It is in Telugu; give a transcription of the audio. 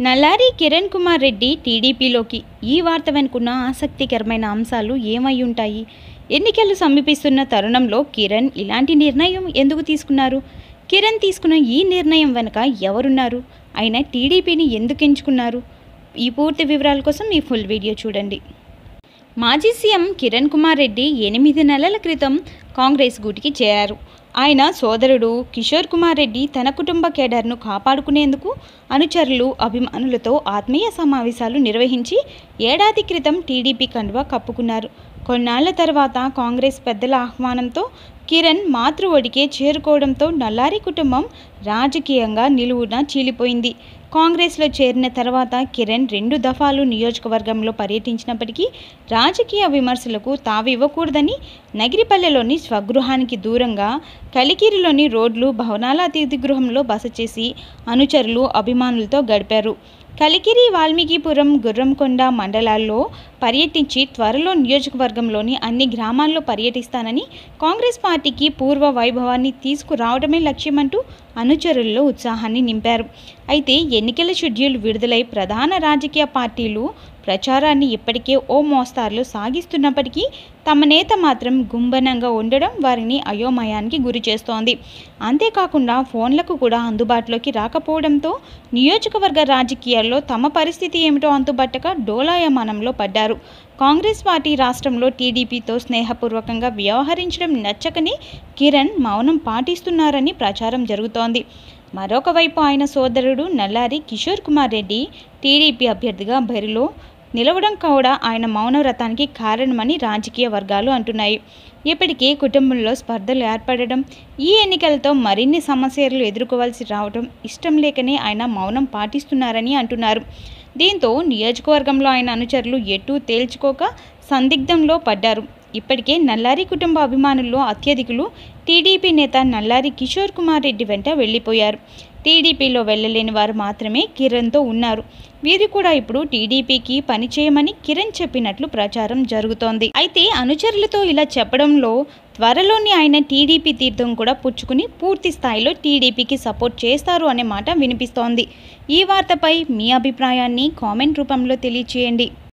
నల్లారి కిరణ్ కుమార్ రెడ్డి టీడీపీలోకి ఈ వార్త వెనుకున్న ఆసక్తికరమైన అంశాలు ఏమై ఉంటాయి ఎన్నికలు సమీపిస్తున్న తరుణంలో కిరణ్ ఇలాంటి నిర్ణయం ఎందుకు తీసుకున్నారు కిరణ్ తీసుకున్న ఈ నిర్ణయం వెనుక ఎవరున్నారు ఆయన టీడీపీని ఎందుకు ఎంచుకున్నారు ఈ పూర్తి వివరాల కోసం ఈ ఫుల్ వీడియో చూడండి మాజీ సీఎం కిరణ్ కుమార్ రెడ్డి ఎనిమిది నెలల క్రితం కాంగ్రెస్ గూటికి చేరారు ఆయన సోదరుడు కిషోర్ కుమార్ రెడ్డి తన కుటుంబ కేడర్ను కాపాడుకునేందుకు అనుచరులు అభిమానులతో ఆత్మీయ సమావేశాలు నిర్వహించి ఏడాది క్రితం టీడీపీ కండువా కప్పుకున్నారు కొన్నాళ్ల తర్వాత కాంగ్రెస్ పెద్దల ఆహ్వానంతో కిరణ్ మాతృఒడికే చేరుకోవడంతో నల్లారి కుటుంబం రాజకీయంగా నిలువున చీలిపోయింది కాంగ్రెస్లో చేరిన తర్వాత కిరణ్ రెండు దఫాలు నియోజకవర్గంలో పర్యటించినప్పటికీ రాజకీయ విమర్శలకు తావివ్వకూడదని నగిరిపల్లెలోని స్వగృహానికి దూరంగా కలికిరిలోని రోడ్లు భవనాల అతిథి గృహంలో బస చేసి అనుచరులు అభిమానులతో గడిపారు కలికిరి వాల్మీకిపురం గుర్రంకొండ మండలాల్లో పర్యటించి త్వరలో నియోజకవర్గంలోని అన్ని గ్రామాల్లో పర్యటిస్తానని కాంగ్రెస్ పార్టీకి పూర్వ వైభవాన్ని తీసుకురావడమే లక్ష్యమంటూ అనుచరుల్లో ఉత్సాహాన్ని నింపారు అయితే ఎన్నికల షెడ్యూల్ విడుదలై ప్రధాన రాజకీయ పార్టీలు ప్రచారాన్ని ఇప్పటికే ఓ మోస్తార్లు సాగిస్తున్నప్పటికీ తమ నేత మాత్రం గుంబనంగా ఉండడం వారిని అయోమయానికి గురి చేస్తోంది అంతేకాకుండా ఫోన్లకు కూడా అందుబాటులోకి రాకపోవడంతో నియోజకవర్గ రాజకీయాల్లో తమ పరిస్థితి ఏమిటో అంతుబట్టక డోలాయమానంలో పడ్డారు కాంగ్రెస్ పార్టీ రాష్ట్రంలో టీడీపీతో స్నేహపూర్వకంగా వ్యవహరించడం నచ్చకని కిరణ్ మౌనం పాటిస్తున్నారని ప్రచారం జరుగుతోంది మరొక వైపు ఆయన సోదరుడు నల్లారి కిషోర్ కుమార్ రెడ్డి టీడీపీ అభ్యర్థిగా బరిలో నిలవడం కూడా ఆయన మౌనవ్రతానికి కారణమని రాజకీయ వర్గాలు అంటున్నాయి ఇప్పటికే కుటుంబంలో స్పర్ధలు ఏర్పడడం ఈ ఎన్నికలతో మరిన్ని సమస్యలు ఎదుర్కోవాల్సి రావడం ఇష్టం లేకనే ఆయన మౌనం పాటిస్తున్నారని అంటున్నారు దీంతో నియోజకవర్గంలో ఆయన అనుచరులు ఎటూ తేల్చుకోక సందిగ్ధంలో పడ్డారు ఇప్పటికే నల్లారి కుటుంబ అభిమానుల్లో అత్యధికులు టీడీపీ నేత నల్లారి కిషోర్ కుమార్ రెడ్డి వెంట వెళ్ళిపోయారు టీడీపీలో వెళ్ళలేని వారు మాత్రమే కిరణ్తో ఉన్నారు వీరు కూడా ఇప్పుడు టీడీపీకి పనిచేయమని కిరణ్ చెప్పినట్లు ప్రచారం జరుగుతోంది అయితే అనుచరులతో ఇలా చెప్పడంలో త్వరలోని ఆయన టీడీపీ తీర్థం కూడా పుచ్చుకుని పూర్తి స్థాయిలో టీడీపీకి సపోర్ట్ చేస్తారు అనే మాట వినిపిస్తోంది ఈ వార్తపై మీ అభిప్రాయాన్ని కామెంట్ రూపంలో తెలియచేయండి